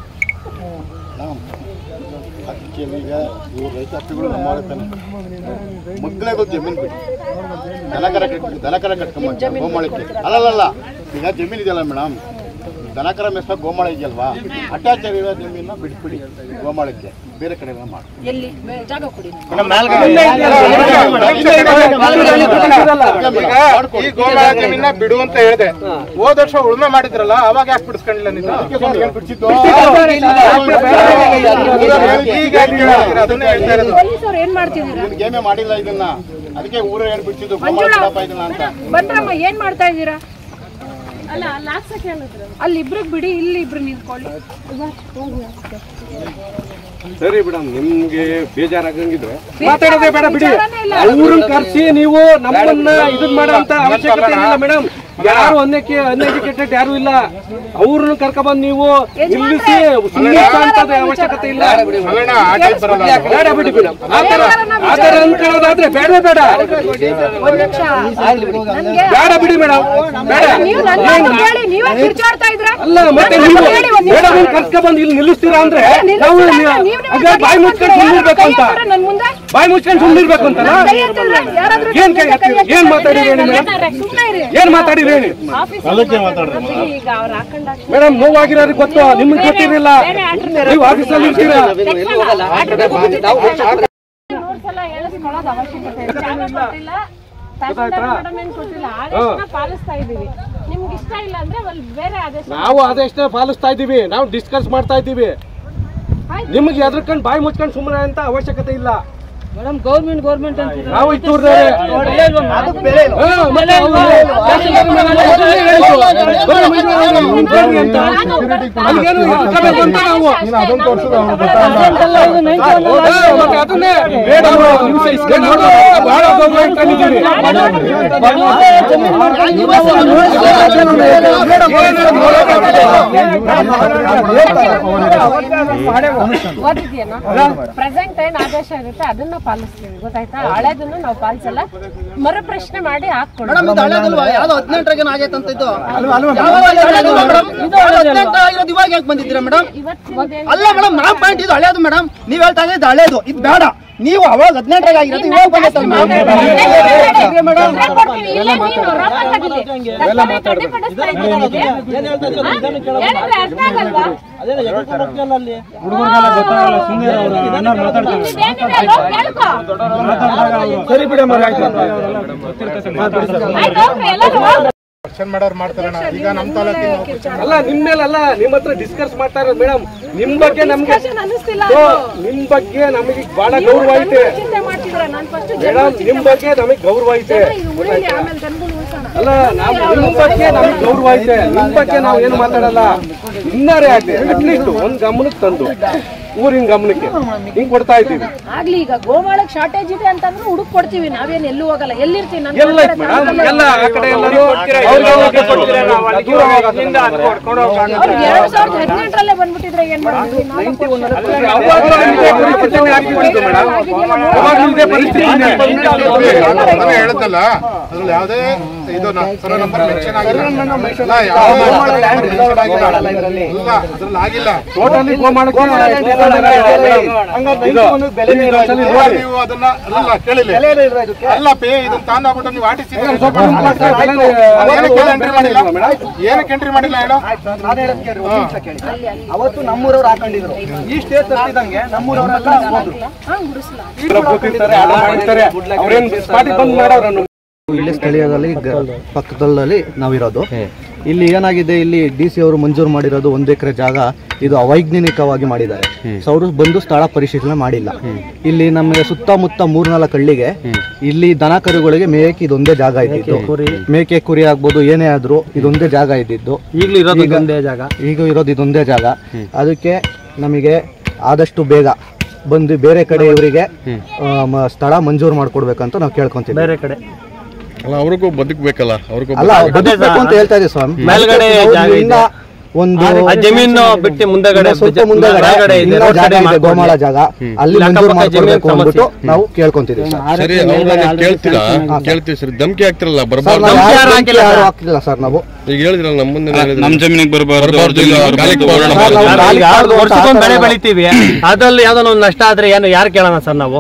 ಅದಕ್ಕೆ ಈಗ ಇವ್ರು ರೈತ ಹತ್ತಿಗಳು ನಮ್ಮವರತ್ತಾನೆ ಮಕ್ಕಳಿಗೂ ಜಮೀನು ಬಿಡಿ ದನಕರ ಕಟ್ ದನಕರ ಕಟ್ಕೊಂಬ ಗೋಮಾಳಕ್ಕೆ ಅಲ್ಲಲ್ಲ ಈಗ ಜಮೀನು ಇದೆಯಲ್ಲ ಮೇಡಮ್ ದನಕರ ಮೆಸ್ಸ ಗೋಮಾಳ ಇದೆಯಲ್ವಾ ಅಟ್ಯಾಚ್ ಆಗಿರೋ ಜಮೀನ ಬಿಟ್ಬಿಡಿ ಗೋಮಾಳಕ್ಕೆ ಬೇರೆ ಕಡೆ ಎಲ್ಲ ಮಾಡಿ ಎಲ್ಲಿ ಬೆ- ಜಾಗ ಕೊಡಿ ಈಗ ಈ ಗೋಮಾಳ ಜಮೀನ ಬಿಡು ಅಂತ ಹೇಳಿದೆ ಹೋದ ವರ್ಷ ಉಳುಮೆ ಮಾಡಿದ್ರಲ್ಲ ಅವಾಗ ಯಾಕೆ ಬಿಡಿಸ್ಕೊಂಡಿಲ್ಲ ನೀವು ಬಿಡಿಸಿದ್ದು ಈಗ ಯಾಕ್ ಕೇಳ್ತೀರ? ಅದನ್ನೇ ಹೇಳ್ತಾ ಇರೋದು ಪೊಲೀಸವ್ರು ಏನ್ ಮಾಡ್ತಿದ್ದೀರಾ ಗೇಮೆ ಮಾಡಿಲ್ಲ ಇದನ್ನ ಅದಕ್ಕೆ ಊರ ಹೇಳಿ ಬಿಡಿಸಿದ್ದು ಗೋಮಾಳ ಮಂಜುಳಾ ಬಿಡಪ್ಪ ಇದನ್ನ ಅಂತ ಬಂದ್ರಮ್ಮ ಏನ್ ಮಾಡ್ತಾ ಇದ್ದೀರಾ ಅಲ್ಲ ಅಲ್ಲಿ ಇಬ್ರಿಗೆ ಬಿಡಿ ಇಲ್ಲಿ ಇಬ್ರು ನಿಂತ್ಕೊಳ್ಳಿ ಸರಿ ಮೇಡಮ್ ನಿಮ್ಗೆ ಬೇಜಾರಾಗಂಗಿದ್ರೆ ಮಾತಾಡೋದೇ ಬೇಡ ಬಿಡಿ ಬೇಜಾರನೇ ಇಲ್ಲ. ಅವ್ರನ್ನ ಕರ್ಸಿ ನೀವು ನಮ್ಮನ್ನ ಇದನ್ ಮಾಡೋ ಅಂತ ಅವಶ್ಯಕತೆ ಇಲ್ಲ ಮೇಡಮ್ ಯಾರು ಅನ್ನಕ್ಕೆ ಅನ್ಎಜುಕೇಟೆಡ್ ಯಾರು ಇಲ್ಲ ಅವ್ರನ್ನ ಕರ್ಕೊಂಡ್ಬಂದ್ ನೀವು ನಿಲ್ಲಿಸಿ ಸುಮ್ಮನೆ ಅಂತದ್ದು ಅವಶ್ಯಕತೆ ಇಲ್ಲ ಅಲ್ಲಣ್ಣ ಆ ಟೈಪ್ ಬರಲ್ಲ ಬೇಡ ಬಿಡಿ ಮೇಡಮ್ ಆತರ ಆತರ ಅನ್ಕೊಳ್ಳೋದಾದ್ರೆ ಬೇಡವೇ ಬೇಡ ಒಂದ್ ನಿಮಿಷ ನನ್ಗೆ ಬೇಡ ಬಿಡಿ ಮೇಡಮ್ ಬೇಡ ನೀವು ನನ್ನ ಮಾತು ಕೇಳಿ ನೀವೇ ಕಿರ್ಚಾಡ್ತಾ ಇದ್ರ ಅಲ್ಲ ಮತ್ತೆ ನೀವು ಮೇಡಮ್ ಕರ್ಕೊಂಡ್ಬಂದು ಇಲ್ಲಿ ನಿಲ್ಲಿಸ್ತೀರಾ ಅಂದ್ರೆ ನಾವು ಅದೇ ಬಾಯಿ ಮುಚ್ಕೊಂಡು ಸುಮ್ಮನಿರ್ಬೇಕು ಅಂತ ನನ್ ಮುಂದೆ ಬಾಯಿ ಮುಚ್ಕೊಂಡು ಸುಮ್ಮನಿರ್ಬೇಕು ಅಂತ ನಾನ್ ಕೈ ಎತ್ತಿದ್ರೆ ಯಾರಾದ್ರೂ ಏನ್ ಕೈ ಎತ್ತೀವಿ? ಏನ್ ಮಾತಾಡಿರಿ ಹೇಳಿ ಮೇಡಮ್ ಸುಮ್ನೆ ಇರಿ ಏನ್ ಮಾತಾಡಿರಿ ಹೇಳಿ ಈಗ ಅವ್ರು ಹಾಕೊಂಡ ಮೇಡಮ್ ನೋವಾಗಿರೋರಿಗೆ ಗೊತ್ತು ನಿಮ್ಗೆ ಗೊತ್ತಿರಲಿಲ್ಲ ನೀವು ಆಫೀಸಲ್ಲಿ ಇರ್ತೀರಾ ನೂರ್ ಸಲ ಹೇಳಿಸ್ಕೊಳ್ಳೋದು ಅವಶ್ಯಕತೆ ಇಲ್ಲ. ಜಾಗ ಕೊಟ್ಟಿಲ್ಲ, ತಹಸೀಲ್ದಾರ್ ಮೇಡಮ್ ಏನ್ ಕೊಟ್ಟಿಲ್ಲ ಆದೇಶನ ಪಾಲಿಸ್ತಾ ಇದೀವಿ ನಿಮ್ಗೆ ಇಷ್ಟ ಇಲ್ಲ ಅಂದ್ರೆ ಅಲ್ಲಿ ಬೇರೆ ಆದೇಶ ನಾವು ಅದಷ್ಟೇ ಪಾಲಿಸ್ತಾ ಇದ್ದೀವಿ ನಾವು ಡಿಸ್ಕಸ್ ಮಾಡ್ತಾ ಇದ್ದೀವಿ ನಿಮ್ಗೆ ಎದ್ರಕೊಂಡು ಬಾಯಿ ಮುಚ್ಕೊಂಡು ಸುಮ್ಮನೆ ಅಂತ ಅವಶ್ಯಕತೆ ಇಲ್ಲ ಮೇಡಮ್ ಗೌರ್ಮೆಂಟ್ ಗೌರ್ಮೆಂಟ್ ಅಂತ ನಾವು ಇದ್ದೂರ್ದವ್ರೆ. ಹಾ, ಮತ್ತೆ ಅವ್ರು ತಹಸೀಲ್ದಾರ್ ಮೇಲೆ ಹೆಸರೇ ಹೇಳಿದ್ರು. ಬರೀ ಮಂಜೂರು ಅವ್ರು ನಿಂತ್ಕೊಂಡ್ರಿ ಅಂತ. ಅಲ್ಲಿಗೇನು ಇಟ್ಕೋಬೇಕು ಅಂತ ನಾವು ಅದನ್ನ ತೋರಿಸಿದ್ರೆ ಅವ್ರಿಗೆ ಹಾ, ಮತ್ತೆ ಅದನ್ನೇ ಮೇಡಮ್ ನಿಮಿಷ ಇಸ್ಕೊಂಡು ನೋಡು. ಬಹಳ ಗೌರ್ಮೆಂಟ್ ತಂದಿದ್ದೀವಿ. ಓದಿದ್ಯೇನೋ ಪ್ರೆಸೆಂಟ್ ಏನ್ ಆದೇಶ ಇರುತ್ತೆ ಅದನ್ನ ಪಾಲಿಸ್ತೀವಿ ಗೊತ್ತಾಯ್ತಾ ಹಳೆದನ್ನು ನಾವು ಪಾಲಿಸಲ್ಲ ಮರು ಪ್ರಶ್ನೆ ಮಾಡಿ ಹಾಕೊಡು ಯಾವ್ದೋ ಹದಿನೆಂಟರಾಗೇನು ಆಗೈತಂತ ಇದು ಯಾವಾಗ ಹದಿನೆಂಟು ಮೇಡಮ್? ಇದು ಹದಿನೆಂಟು ಆಗಿರೋದು ಇವಾಗ ಯಾಕೆ ಬಂದಿದ್ದೀರಾ ಮೇಡಮ್ ಅಲ್ಲ ಮೇಡಮ್ ನಾ ಪಾಯಿಂಟ್ ಇದು ಹಳೇದು ಮೇಡಮ್ ನೀವ್ ಹೇಳ್ತಾ ಇದ್ದು ಹಳೇದು ಇದು ಬೇಡ ನೀವು ಅವಾಗ ಹದಿನೆಂಟರಾಗ ಆಗಿರೋದು ಇವಾಗ ಬಂದೈತಲ್ಲ ಮೇಡಮ್ ಹುಡುಗರಿಗೆಲ್ಲ ಗೊತ್ತಾಗಲ್ಲ ಸುಮ್ಮನೆ ಅವರು ಅಣ್ಣಾರ್ ಮಾತಾಡ್ತಾರೆ ಸರಿ ಬಿಡಿ ಮರ ಆಯ್ತು ಕ್ವಶನ್ ಮಾಡೋರು ಮಾಡ್ತಾರಣ್ಣ ಈಗ ನಮ್ಮ ತಾಲೂಕಿನ ನಾವು question ಅಲ್ಲ ನಿಮ್ ಮೇಲಲ್ಲ ನಿಮ್ ಹತ್ರ ಡಿಸ್ಕಸ್ ಮಾಡ್ತಾ ಇರೋದು ಮೇಡಮ್ ನಿಮ್ ಬಗ್ಗೆ ನಮ್ಗೆ ಅನ್ನಿಸ್ತಿಲ್ಲ ಓ, ನಿಮ್ ಬಗ್ಗೆ ನಮಗೆ ಬಹಳ ಗೌರವ ಐತೆ ಚಿಂತೆ ಮಾಡ್ತಿದ್ರ ನಾನು ಫಸ್ಟ್ ಮೇಡಮ್ ನಿಮ್ ಬಗ್ಗೆ ನಮಗೆ ಗೌರವ ಐತೆ ಉಳಿಲಿ ಆಮೇಲೆ ದನಗಳು ಉಳ್ಸೋಣ ಅಲ್ಲ ನಾವು ನಿಮ್ ಬಗ್ಗೆ ನಮಗೆ ಗೌರವ ಐತೆ ನಿಮ್ ಬಗ್ಗೆ ನಾವು ಏನು ಮಾತಾಡಲ್ಲ ಇನ್ನಾರೇ ಆಗ್ಲಿ ಅಟ್ಲೀಸ್ಟ್ ಒಂದ್ ಗಮನಕ್ಕೆ ತಂದು ಊರಿನ ಗಮನಕ್ಕೆ ಹಿಂಗ್ ಕೊಡ್ತಾ ಇದ್ದೀವಿ ಆಗ್ಲಿ ಈಗ ಗೋವಾಳಕ್ ಶಾರ್ಟೇಜ್ ಇದೆ ಅಂತಂದ್ರೆ ಹುಡುಕ್ ಕೊಡ್ತೀವಿ ನಾವೇನ್ ಎಲ್ಲೂ ಹೋಗಲ್ಲ ಎಲ್ಲಿರ್ತೀವಿ ನನ್ ಎಲ್ಲ ಐತ್ ಮೇಡಮ್ ಎಲ್ಲ ಆ ಕಡೆ ಎಲ್ಲರೂ ಅವ್ರಿಗೆ ಅವ್ರಿಗೆ ದೂರ ಹೋಗೋದು. ಅವ್ರಿಗೆ ಎರಡ್ ಸಾವಿರದ ಹದಿನೆಂಟರಲ್ಲೇ ಬಂದ್ಬಿಟ್ಟಿದ್ರೆ ಏನ್ ಮಾಡೋದು ಅವಾಗ್ಲೂ ಇದೇ ಪರಿಸ್ಥಿತಿನೇ ಆಗ್ಬಿಟ್ಟಿತ್ತು ಮೇಡಮ್ ಅವಾಗ್ಲೂ ಇದೇ ಪರಿಸ್ಥಿತಿನೇ ನಾನು ಹೇಳುತ್ತಲ್ಲ ಅದ್ರಲ್ಲಿ ಯಾವುದೇ ಇದು ಸರ ನಂಬರ್ ಮೆನ್ಷನ್ ಆಗಿಲ್ಲ ಅಲ್ಲ, ಯಾವುದೇ ಸರ್ವೆ number mention ಆಗಿಲ್ಲ. ಅಲ್ಲ, ಅದ್ರಲ್ಲಿ ಆಗಿಲ್ಲ ಟೋಟಲಿ ಗೋಮಾಳಕ್ಕೆ ನೀವು ಅದನ್ನ ಅಲ್ಲ ಕೇಳಿಲ್ಲ ಅಲ್ಲ ಪೇ ಇದನ್ನ ತಾಂಡೋಗ್ಬಿಟ್ಟು ನೀವು ಆರ್ ಟಿ ಸಿ ಎಂಟ್ರಿ ಮಾಡಿಲ್ಲ ಏನಕ್ಕೆ ಎಂಟ್ರಿ ಮಾಡಿಲ್ಲ ಹೇಳು ನಾನು ಹೇಳೋದ್ ಕೇಳಿ, ಒಂದ್ ನಿಮಿಷ ಕೇಳಿ. ಅವತ್ತು ನಮ್ಮೂರವ್ರು ಹಾಕೊಂಡಿದ್ರು ಈ ಸ್ಟೇಜ್ ತಪ್ಪಿದಂಗೆ ನಮ್ಮೂರವರೆಲ್ಲ ಹೋದ್ರು ಅವ್ರೇನ್ ಪಾರ್ಟಿ ಬಂದ್ ಮಾಡೋರು ಇಲ್ಲಿ ಸ್ಥಳೀಯದಲ್ಲಿ ಗ- ಪಕ್ಕದಲ್ಲಿ ನಾವಿರೋದು ಇಲ್ಲಿ ಏನಾಗಿದೆ ಇಲ್ಲಿ ಡಿ ಸಿ ಅವರು ಮಂಜೂರು ಮಾಡಿರೋದು ಒಂದ್ ಎಕರೆ ಜಾಗ ಇದು ಅವೈಜ್ಞಾನಿಕವಾಗಿ ಮಾಡಿದ್ದಾರೆ ಸೊ ಅವರು ಬಂದು ಸ್ಥಳ ಪರಿಶೀಲನೆ ಮಾಡಿಲ್ಲ ಇಲ್ಲಿ ನಮಗೆ ಸುತ್ತಮುತ್ತ ಮೂರ್ನಾಲ್ಕು ಹಳ್ಳಿಗೆ ಇಲ್ಲಿ ದನ ಕರುಗಳಿಗೆ ಮೇಯಕ್ಕೆ ಇದೊಂದೇ ಜಾಗ ಇದ್ದಿದ್ದು ಮೇಕೆ ಕುರಿ ಆಗ್ಬೋದು ಏನೇ ಆದ್ರೂ ಇದೊಂದೇ ಜಾಗ ಇದ್ದಿದ್ದು ಈಗಲೂ ಇರೋದು ಈಗ- ಇದೊಂದೇ ಜಾಗ ಈಗ ಇರೋದು ಇದೊಂದೇ ಜಾಗ ಅದಕ್ಕೆ ನಮಗೆ ಆದಷ್ಟು ಬೇಗ ಬಂದು ಬೇರೆ ಕಡೆ ಇವರಿಗೆ ಸ್ಥಳ ಮಂಜೂರು ಮಾಡ್ಕೊಡ್ಬೇಕಂತ ನಾವು ಕೇಳ್ಕೊಂತೀವಿ ಬೇರೆ ಕಡೆ ಅಲ್ಲ ಅವ್ರಿಗೂ ಬದುಕಬೇಕಲ್ಲ ಅವ್ರಿಗೂ ಅಲ್ಲ ಬದುಕಬೇಕು ಅಂತ ಹೇಳ್ತಾ ಇದೀವಿ ಸ್ವಾಮಿ ಮೇಲ್ಗಡೆ ನಾವು ಜಾಗ ಇನ್ನ ಇದೆ. ಒಂದು ಆ ಜಮೀನು ಬಿಟ್ಟು ಮುಂದೆಗಡೆ ಇನ್ನ ಸ್ವಲ್ಪ ಮುಂದೆಗಡೆ ಹೊರಗಡೆ ಇದೆ, ಇನ್ನ ರೋಡ್ ಜಾಗ ಸೈಡ್ ಇದೆ ಮಾಡ್ಕೊಡ್ಲಿ. ಗೋಮಾಳ ಜಾಗ ಅಲ್ಲಿ ಇಲ್ಲಿ ಮಂಜೂರು ಅಕ್ಕಪಕ್ಕ ಜಮೀನು ಮಾಡ್ಕೊಡ್ಬೇಕು ಅಂದ್ಬಿಟ್ಟು ಸಮಸ್ಯೆ. ನಾವು ಕೇಳ್ಕೊಂತೀವಿ ಸರ್ ಸರಿ ಅವ್ರನ್ನ ಕೇಳ್ತೀರಾ ಕೇಳ್ತೀವಿ ಸರ್ ಧಮ್ಕಿ ಹಾಕ್ತಿರಲ್ಲ ಸರ್, ಬರಬಾರ್ದು ನಾವು ಯಾರು ಯಾರು ಹಾಕಿಲ್ಲ ಯಾರು ಸರ್? ಹಾಕಿಲ್ಲ ಸರ್ ನಾವು ಈಗ ಹೇಳಿದ್ರಲ್ಲ ನಮ್ಮ ಮುಂದೆ ನಮ್ಮ ಜಮೀನಿಗೆ ಬರಬಾರ್ದು ಬರಬಾರ್ದು ಇಲ್ಲ ಗಾಳಿಗೆ ಹೋಗೋಣ ಸರ್, ನಾವು ಈಗ ಗಾಳಿ ಕಾಡ್ದು ಅಂತ ವರ್ಷಕ್ಕೊಂದ್ ಬೆಳೆ ಆತರ ಬೆಳಿತೀವಿ ಅದ್ರಲ್ಲಿ ಯಾವ್ದೋ ಒಂದು ನಷ್ಟ ಆದ್ರೆ ಏನು ಯಾರು ಕೇಳೋಣ ಸರ್ ನಾವು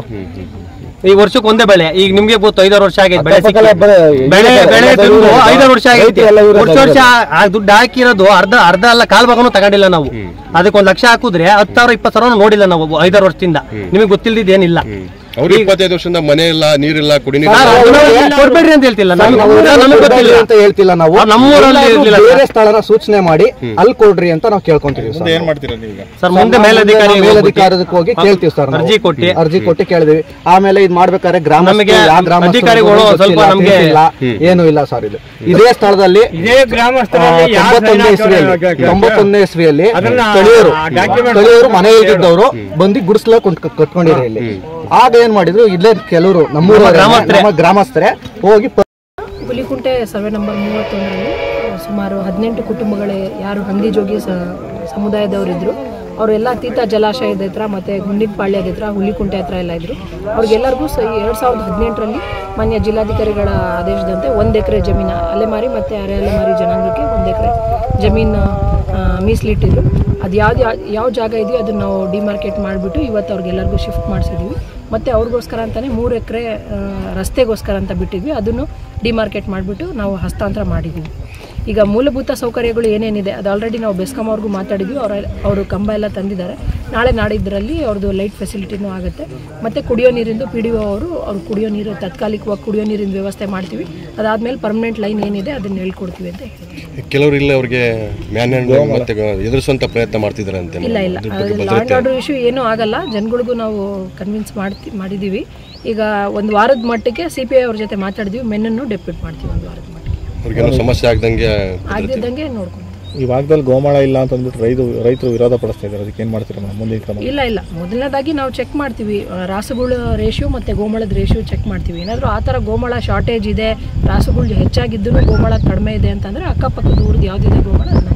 ಈ ವರ್ಷಕ್ಕೆ ಒಂದೇ ಬೆಳೆ ಈಗ ನಿಮ್ಗೆ ಗೊತ್ತು ಐದಾರು ವರ್ಷ ಆಗೈತೆ ಬೆಳೆ ಸಿಕ್ಕಿ. ಬೆಳೆ ಬೆಳೆ ತೆಗ್ದು ಐದಾರು ವರ್ಷ ಆಗೈತೆ ವರ್ಷ ವರ್ಷ ಆ ದುಡ್ಡು ಹಾಕಿರೋದು ಅರ್ಧ ಅರ್ಧ ಅಲ್ಲ ಕಾಲ್ ಭಾಗನೂ ತಗೊಂಡಿಲ್ಲ ನಾವು ಅದಕ್ಕೆ ಒಂದ್ ಲಕ್ಷ ಹಾಕುದ್ರೆ ಹತ್ತು ಸಾವಿರ ಇಪ್ಪತ್ತು ಸಾವಿರ ನೋಡಿಲ್ಲ ನಾವು ಐದಾರು ವರ್ಷದಿಂದ ನಿಮಗೆ ಗೊತ್ತಿಲ್ದಿದ್ದು ಏನಿಲ್ಲ ಅವ್ರು ಇಪ್ಪತ್ತೈದು ವರ್ಷದಿಂದ ಮನೆ ಇಲ್ಲ ನೀರಿಲ್ಲ ಕುಡಿ ನೀರು ಸರ್, ಅವ್ರು ಕೊಡ್ಬೇಡ್ರಿ ಅಂತ ಹೇಳ್ತಿಲ್ಲ ಸರ್, ನಾವು ನಮಗೆ ಗೊತ್ತಿಲ್ಲ ಅಂತ ಹೇಳ್ತಿಲ್ಲ ನಾವು ಆ, ನಮ್ಮೂರಲ್ಲಿ ಎಲ್ಲಾದ್ರೂ ಇರ್ಲಿಲ್ಲ ಸರ್. ಬೇರೆ ಸ್ಥಳನ ಸೂಚನೆ ಮಾಡಿ ಅಲ್ಲಿ ಕೊಡ್ರಿ ಅಂತ ನಾವು ಕೇಳ್ಕೊಂತೀವಿ ಸರ್ ಏನ್ ಮಾಡ್ತೀರಾ ನೀವೀಗ ಸರ್ ಮುಂದೆ ಮೇಲಧಿಕಾರಿ ಮೇಲಧಿಕಾರಕ್ಕೆ ಹೋಗಿ ಕೇಳ್ತೀವಿ ಸರ್ ನಾವು. ಅರ್ಜಿ ಕೊಟ್ಟು ಅರ್ಜಿ ಕೊಟ್ಟು ಕೇಳಿದ್ವಿ ಆಮೇಲೆ ಇದ್ ಮಾಡ್ಬೇಕಾದ್ರೆ ಗ್ರಾಮ ನಮಗೆ ಅಧಿಕಾರಿಗಳು ಸ್ವಲ್ಪ ನಮ್ಗೆ- ಏನು ಇಲ್ಲ ಸರ್ ಇದು ಇದೇ ಸ್ಥಳದಲ್ಲಿ ಇದೇ ಗ್ರಾಮಸ್ಥರಲ್ಲಿ ಆ, ಯಾರು ತೊಂಬತ್ತೊಂದನೇ ಸೈನ್ ಇಸ್ವಿಯಲ್ಲಿ ಹಾಕಿಲ್ಲ? ತೊಂಬತ್ತೊಂದನೇ ಇಸ್ವಿಯಲ್ಲಿ ಅದನ್ನ ಸ್ಥಳೀಯರು ಆ document ಸ್ಥಳೀಯರು ಮನೆ ಇದ್ದಿದ್ದವರು ಬಂದು ಗುಡಿಸ್ಲ ಕಟ್ಕೊಂಡಿದ್ರು ಇಲ್ಲಿ ಆಗ ಏನ್ ಮಾಡಿದ್ರು ಇಲ್ಲೇ ಕೆಲವರು ನಮ್ಮೂರ ಗ್ರಾಮಸ್ಥರೇ. ನಮ್ಮ ಗ್ರಾಮಸ್ಥರೇ ಹೋಗಿ ಪ- ಹುಲಿಕುಂಟೆ ಸರ್ವೆ ನಂಬರ್ ಮೂವತ್ತೊಂದರಲ್ಲಿ ಸುಮಾರು ಹದಿನೆಂಟು ಕುಟುಂಬಗಳೇ ಯಾರು ಹಂದಿ ಜೋಗಿ ಸ ಸಮುದಾಯದವರಿದ್ದರು ಅವರೆಲ್ಲ ತೀತ ಜಲಾಶಯದ ಹತ್ರ ಮತ್ತು ಗುಂಡಿನ ಪಾಳ್ಯದ ಹತ್ರ ಹುಲಿಕುಂಟೆ ಹತ್ರ ಎಲ್ಲ ಇದ್ದರು ಅವ್ರಿಗೆಲ್ಲರಿಗೂ ಸ ಎರಡು ಸಾವಿರದ ಹದಿನೆಂಟರಲ್ಲಿ ಮಾನ್ಯ ಜಿಲ್ಲಾಧಿಕಾರಿಗಳ ಆದೇಶದಂತೆ ಒಂದು ಎಕರೆ ಜಮೀನು ಅಲೆಮಾರಿ ಮತ್ತು ಅರೆ ಅಲೆಮಾರಿ ಜನಾಂಗಕ್ಕೆ ಒಂದು ಎಕರೆ ಜಮೀನು ಆ, ಮೀಸಲಿಟ್ಟಿದ್ರು ಅದು ಯಾವ್ದು ಯಾವ ಜಾಗ ಇದೆಯೋ ಅದನ್ನು ನಾವು ಡಿಮಾರ್ಕೆಟ್ ಮಾಡಿಬಿಟ್ಟು ಇವತ್ತು ಅವ್ರಿಗೆಲ್ಲರಿಗೂ ಶಿಫ್ಟ್ ಮಾಡಿಸಿದ್ವಿ ಮತ್ತು ಅವ್ರಿಗೋಸ್ಕರ ಅಂತಲೇ ಮೂರು ಎಕರೆ ರಸ್ತೆಗೋಸ್ಕರ ಅಂತ ಬಿಟ್ಟಿದ್ವಿ ಅದನ್ನು ಡಿಮಾರ್ಕೆಟ್ ಮಾಡಿಬಿಟ್ಟು ನಾವು ಹಸ್ತಾಂತರ ಮಾಡಿದ್ವಿ ಈಗ ಮೂಲಭೂತ ಸೌಕರ್ಯಗಳು ಏನೇನಿದೆ ಅದು ಆಲ್ರೆಡಿ ನಾವು ಬೆಸ್ಕಾಂ ಅವ್ರಿಗೂ ಮಾತಾಡಿದ್ವಿ ಅವ್ರ ಅವರು ಕಂಬ ಎಲ್ಲ ತಂದಿದ್ದಾರೆ ನಾಳೆ ನಾಡಿದ್ದರಲ್ಲಿ ಅವ್ರದ್ದು ಲೈಟ್ ಫೆಸಿಲಿಟಿನೂ ಆಗುತ್ತೆ ಮತ್ತು ಕುಡಿಯೋ ನೀರಿಂದು ಪಿ ಡಿ ಒ ಅವರು ಅವ್ರು ಕುಡಿಯೋ ನೀರು ತಾತ್ಕಾಲಿಕವಾಗಿ ಕುಡಿಯೋ ನೀರಿನ ವ್ಯವಸ್ಥೆ ಮಾಡ್ತೀವಿ ಅದಾದಮೇಲೆ ಪರ್ಮನೆಂಟ್ ಲೈನ್ ಏನಿದೆ ಅದನ್ನು ಹೇಳ್ಕೊಡ್ತೀವಿ ಅಂತ ಹೇಳಿದ್ವಿ ಕೆಲವರು ಇಲ್ಲ ಅವ್ರಿಗೆ ಮ್ಯಾನ್ ಹ್ಯಾಂಡ್ ಮತ್ತೆ ಎದುರಿಸುವಂತ ಪ್ರಯತ್ನ ಮಾಡ್ತಿದ್ದಾರೆ ಅಂತೆ ಇಲ್ಲ ಇಲ್ಲ ಅದ್ರ ಬಗ್ಗೆ ಲಾ ಆ್ಯಂಡ್ ಭದ್ರತೆ ಆರ್ಡರ್ ಇಶ್ಯೂ ಏನೂ ಆಗಲ್ಲ ಜನಗಳಿಗೂ ನಾವು ಕನ್ವಿನ್ಸ್ ಮಾಡ್ತಿ ಮಾಡಿದ್ದೀವಿ ಈಗ ಒಂದು ವಾರದ ಮಟ್ಟಿಗೆ ಸಿ ಪಿ ಐ ಅವ್ರ ಜೊತೆ ಮಾತಾಡಿದ್ವಿ ಮೆನ್ನನ್ನು ಡೆಪ್ಯೂಟ್ ಮಾಡ್ತೀವಿ ಒಂದು ವಾರದ ಮಟ್ಟಿಗೆ ಅವ್ರಿಗೇನು ಸಮಸ್ಯೆ ಆಗ್ದಂಗೆ ಆಗದಿದ್ದಂಗೆ ನೋಡ್ಕೊಂಡು ಈ ಭಾಗದಲ್ಲಿ ಗೋಮಾಳ ಇಲ್ಲ ಅಂತ ಅಂದ್ಬಿಟ್ಟು ರೈತರು ರೈತರು ವಿರೋಧ ಪಡಿಸ್ತಾ ಇದ್ದಾರೆ ಅದಕ್ಕೆ ಏನ್ ಮಾಡ್ತೀರಾ ಮೇಡಮ್ ಮುಂದಿನ ಕ್ರಮ ಇಲ್ಲ ಇಲ್ಲ ಮೊದಲನೇದಾಗಿ ನಾವು ಚೆಕ್ ಮಾಡ್ತೀವಿ ಆ, ರಾಸುಗಳ ರೇಷಿಯೋ ಮತ್ತು ಗೋಮಳದ ರೇಷಿಯೋ ಚೆಕ್ ಮಾಡ್ತೀವಿ ಏನಾದರೂ ಆ ಥರ ಗೋಮಳ ಶಾರ್ಟೇಜ್ ಇದೆ ರಾಸುಗಳು ಹೆಚ್ಚಾಗಿದ್ದು ಗೋಮಳ ಕಡಿಮೆ ಇದೆ ಅಂತಂದರೆ ಅಕ್ಕಪಕ್ಕದ ಊರ್ದು ಯಾವುದಿದೆ ಗೋಮಳ ಅದನ್ನ